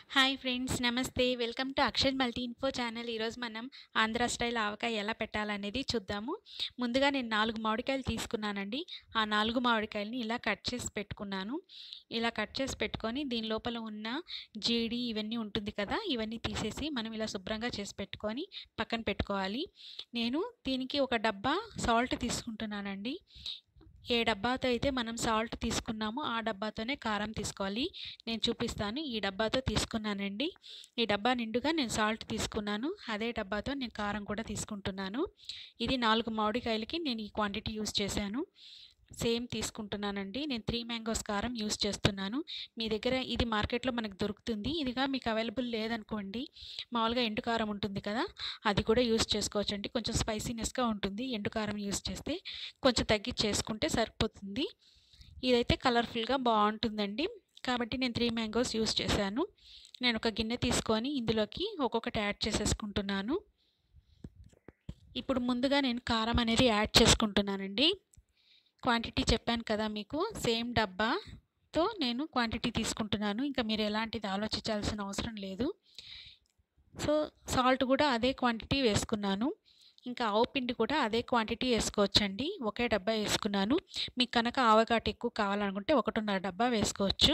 hi friends నమస్తే welcome to Akshar multi info channel ఈరోజు మనం ఆంధ్ర స్టైల్ ఆవకాయ ఎలా పెట్టాలనేది చూద్దాము ముందుగా నేను నాలుగు మామిడికాయలు తీసుకున్నానండి ఆ నాలుగు మామిడికాయలని ఇలా కట్ చేసి పెట్టుకున్నాను ఇలా కట్ చేసి పెట్టుకొని దీని లోపల ఉన్న జీడి ఇవన్నీ ఉంటుంది కదా ఇవన్నీ తీసేసి మనం ఇలా శుభ్రంగా చేసి పెట్టుకొని పక్కన పెట్టుకోవాలి నేను దీనికి ఒక డబ్బా సాల్ట్ తీసుకుంటున్నానండి ఏ డబ్బాతో అయితే మనం సాల్ట్ తీసుకున్నామో ఆ డబ్బాతోనే కారం తీసుకోవాలి నేను చూపిస్తాను ఈ డబ్బాతో తీసుకున్నానండి ఈ డబ్బా నిండుగా నేను సాల్ట్ తీసుకున్నాను అదే డబ్బాతో నేను కారం కూడా తీసుకుంటున్నాను ఇది నాలుగు మామిడికాయలకి నేను ఈ క్వాంటిటీ యూస్ చేశాను సేమ్ తీసుకుంటున్నానండి నేను త్రీ మ్యాంగోస్ కారం యూస్ చేస్తున్నాను మీ దగ్గర ఇది మార్కెట్లో మనకు దొరుకుతుంది ఇదిగా మీకు అవైలబుల్ లేదనుకోండి మామూలుగా ఎండు కారం ఉంటుంది కదా అది కూడా యూస్ చేసుకోవచ్చండి కొంచెం స్పైసీనెస్గా ఉంటుంది ఎండు కారం యూస్ చేస్తే కొంచెం తగ్గించేసుకుంటే సరిపోతుంది ఇదైతే కలర్ఫుల్గా బాగుంటుందండి కాబట్టి నేను త్రీ మ్యాంగోస్ యూస్ చేశాను నేను ఒక గిన్నె తీసుకొని ఇందులోకి ఒక్కొక్కటి యాడ్ చేసేసుకుంటున్నాను ఇప్పుడు ముందుగా నేను కారం అనేది యాడ్ చేసుకుంటున్నానండి క్వాంటిటీ చెప్పాను కదా మీకు సేమ్ డబ్బాతో నేను క్వాంటిటీ తీసుకుంటున్నాను ఇంకా మీరు ఎలాంటిది ఆలోచించాల్సిన అవసరం లేదు సో సాల్ట్ కూడా అదే క్వాంటిటీ వేసుకున్నాను ఇంకా ఆవు పిండి కూడా అదే క్వాంటిటీ వేసుకోవచ్చండి ఒకే డబ్బా వేసుకున్నాను మీకు కనుక ఆవకాటు ఎక్కువ కావాలనుకుంటే ఒకటిన్నర డబ్బా వేసుకోవచ్చు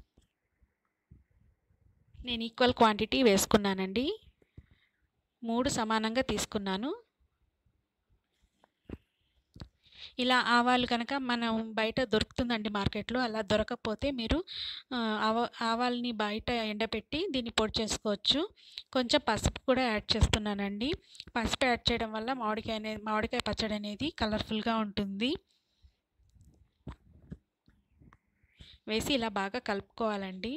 నేను ఈక్వల్ క్వాంటిటీ వేసుకున్నానండి మూడు సమానంగా తీసుకున్నాను ఇలా ఆవాలు కనుక మనం బయట దొరుకుతుందండి మార్కెట్లో అలా దొరకకపోతే మీరు ఆవ ఆవాల్ని బయట ఎండబెట్టి దీన్ని పొడి చేసుకోవచ్చు కొంచెం పసుపు కూడా యాడ్ చేస్తున్నానండి పసుపు యాడ్ చేయడం వల్ల మామిడికాయ అనేది మామిడికాయ పచ్చడి అనేది కలర్ఫుల్గా ఉంటుంది వేసి ఇలా బాగా కలుపుకోవాలండి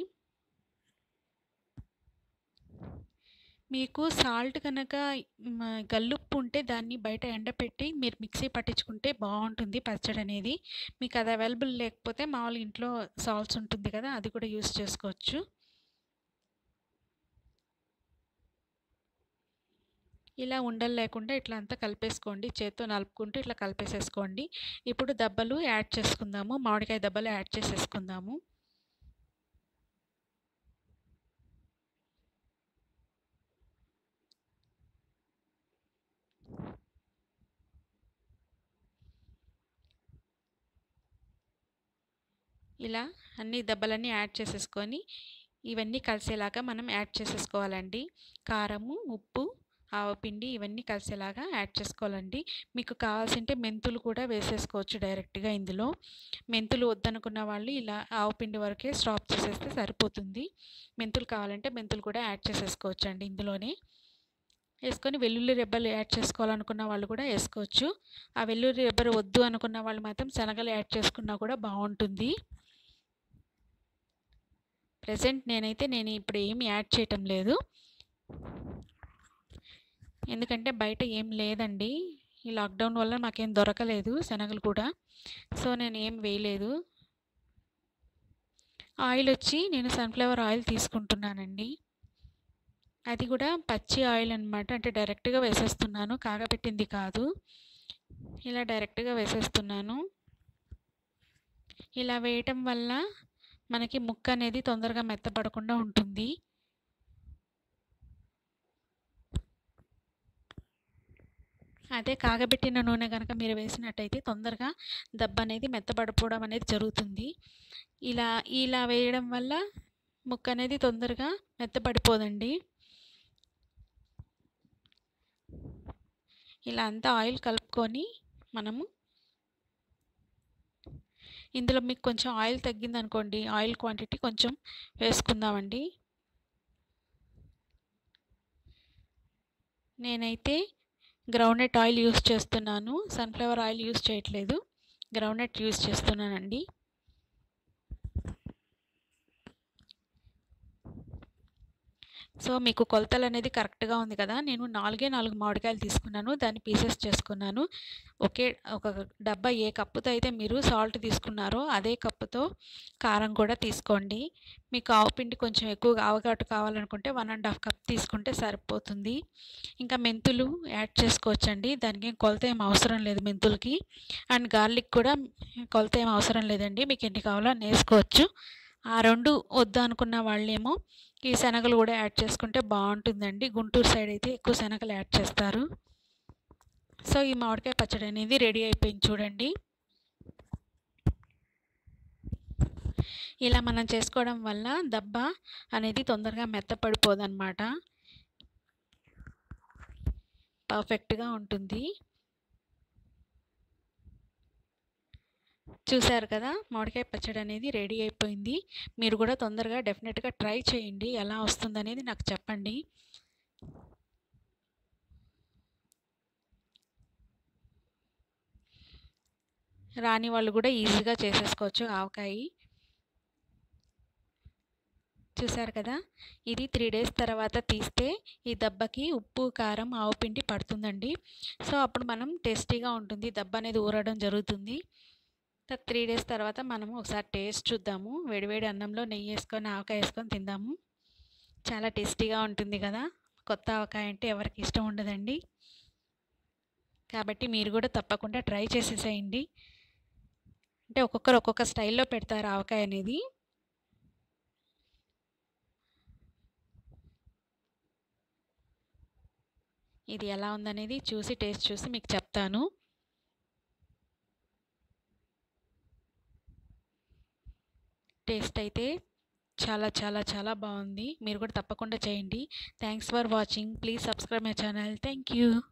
మీకు సాల్ట్ కనుక గల్లుప్పు ఉంటే దాన్ని బయట ఎండపెట్టి మీరు మిక్సీ పట్టించుకుంటే బాగుంటుంది పచ్చడి అనేది మీకు అది అవైలబుల్ లేకపోతే మామూలు ఇంట్లో సాల్ట్స్ ఉంటుంది కదా అది కూడా యూస్ చేసుకోవచ్చు ఇలా ఉండలు లేకుండా ఇట్లా అంతా కలిపేసుకోండి చేత్తో నలుపుకుంటూ ఇట్లా కలిపేసేసుకోండి ఇప్పుడు దెబ్బలు యాడ్ చేసుకుందాము మామిడికాయ దెబ్బలు యాడ్ చేసేసుకుందాము ఇలా అన్ని దెబ్బలన్నీ యాడ్ చేసేసుకొని ఇవన్నీ కలిసేలాగా మనం యాడ్ చేసేసుకోవాలండి కారము ఉప్పు ఆవపిండి ఇవన్నీ కలిసేలాగా యాడ్ చేసుకోవాలండి మీకు కావాల్సింటే మెంతులు కూడా వేసేసుకోవచ్చు డైరెక్ట్గా ఇందులో మెంతులు వద్దనుకున్న వాళ్ళు ఇలా ఆవపిండి వరకే స్టాప్ చేసేస్తే సరిపోతుంది మెంతులు కావాలంటే మెంతులు కూడా యాడ్ చేసేసుకోవచ్చు అండి ఇందులోనే వేసుకొని వెల్లుల్లి రెబ్బలు యాడ్ చేసుకోవాలనుకున్న వాళ్ళు కూడా వేసుకోవచ్చు ఆ వెల్లుల్లి రెబ్బలు వద్దు అనుకున్న వాళ్ళు మాత్రం శనగలు యాడ్ చేసుకున్నా కూడా బాగుంటుంది ప్రజెంట్ నేనైతే నేను ఇప్పుడు ఏమి యాడ్ చేయటం లేదు ఎందుకంటే బయట ఏం లేదండి ఈ లాక్డౌన్ వల్ల మాకేం దొరకలేదు శనగలు కూడా సో నేను ఏం వేయలేదు ఆయిల్ వచ్చి నేను సన్ఫ్లవర్ ఆయిల్ తీసుకుంటున్నానండి అది కూడా పచ్చి ఆయిల్ అనమాట అంటే డైరెక్ట్గా వేసేస్తున్నాను కాగపెట్టింది కాదు ఇలా డైరెక్ట్గా వేసేస్తున్నాను ఇలా వేయటం వల్ల మనకి ముక్క అనేది తొందరగా మెత్తపడకుండా ఉంటుంది అదే కాగబెట్టిన నూనె కనుక మీరు వేసినట్టయితే తొందరగా దెబ్బ అనేది మెత్తపడిపోవడం అనేది జరుగుతుంది ఇలా ఇలా వేయడం వల్ల ముక్క అనేది తొందరగా మెత్తపడిపోదండి ఇలా అంతా ఆయిల్ కలుపుకొని మనము ఇందులో మీకు కొంచెం ఆయిల్ తగ్గిందనుకోండి ఆయిల్ క్వాంటిటీ కొంచెం వేసుకుందామండి నేనైతే గ్రౌండ్నట్ ఆయిల్ యూస్ చేస్తున్నాను సన్ఫ్లవర్ ఆయిల్ యూస్ చేయట్లేదు గ్రౌండ్నట్ యూస్ చేస్తున్నానండి సో మీకు కొలతలు అనేది కరెక్ట్గా ఉంది కదా నేను నాలుగే నాలుగు మామిడికాయలు తీసుకున్నాను దాన్ని పీసెస్ చేసుకున్నాను ఒకే ఒక డబ్బా ఏ కప్పుతో అయితే మీరు సాల్ట్ తీసుకున్నారో అదే కప్పుతో కారం కూడా తీసుకోండి మీకు ఆవుపిండి కొంచెం ఎక్కువగా ఆవకాటు కావాలనుకుంటే వన్ అండ్ హాఫ్ కప్ తీసుకుంటే సరిపోతుంది ఇంకా మెంతులు యాడ్ చేసుకోవచ్చండి దానికి ఏం కొలత ఏం అవసరం లేదు మెంతులకి అండ్ గార్లిక్ కూడా కొలత ఏం అవసరం లేదండి మీకు ఎన్ని కావాలో అని వేసుకోవచ్చు ఆ రెండు వద్దు అనుకున్న వాళ్ళేమో ఈ శనగలు కూడా యాడ్ చేసుకుంటే బాగుంటుందండి గుంటూరు సైడ్ అయితే ఎక్కువ శనగలు యాడ్ చేస్తారు సో ఈ మామిడికాయ పచ్చడి అనేది రెడీ అయిపోయింది చూడండి ఇలా మనం చేసుకోవడం వల్ల దెబ్బ అనేది తొందరగా మెత్తపడిపోదన్నమాట పర్ఫెక్ట్గా ఉంటుంది చూశారు కదా మామిడికాయ పచ్చడి అనేది రెడీ అయిపోయింది మీరు కూడా తొందరగా డెఫినెట్గా ట్రై చేయండి ఎలా వస్తుందనేది నాకు చెప్పండి రాని వాళ్ళు కూడా ఈజీగా చేసేసుకోవచ్చు ఆవకాయ చూసారు కదా ఇది త్రీ డేస్ తర్వాత తీస్తే ఈ దెబ్బకి ఉప్పు కారం ఆవు పిండి పడుతుందండి సో అప్పుడు మనం టేస్టీగా ఉంటుంది దెబ్బ అనేది ఊరడం జరుగుతుంది త్రీ డేస్ తర్వాత మనము ఒకసారి టేస్ట్ చూద్దాము వేడివేడి అన్నంలో నెయ్యి వేసుకొని ఆవకాయ వేసుకొని తిందాము చాలా టేస్టీగా ఉంటుంది కదా కొత్త ఆవకాయ అంటే ఎవరికి ఇష్టం ఉండదండి కాబట్టి మీరు కూడా తప్పకుండా ట్రై చేసేసేయండి అంటే ఒక్కొక్కరు ఒక్కొక్క స్టైల్లో పెడతారు ఆవకాయ అనేది ఇది ఎలా ఉందనేది చూసి టేస్ట్ చూసి మీకు చెప్తాను టేస్ట్ అయితే చాలా చాలా చాలా బాగుంది మీరు కూడా తప్పకుండా చేయండి thanks for watching please subscribe my channel thank you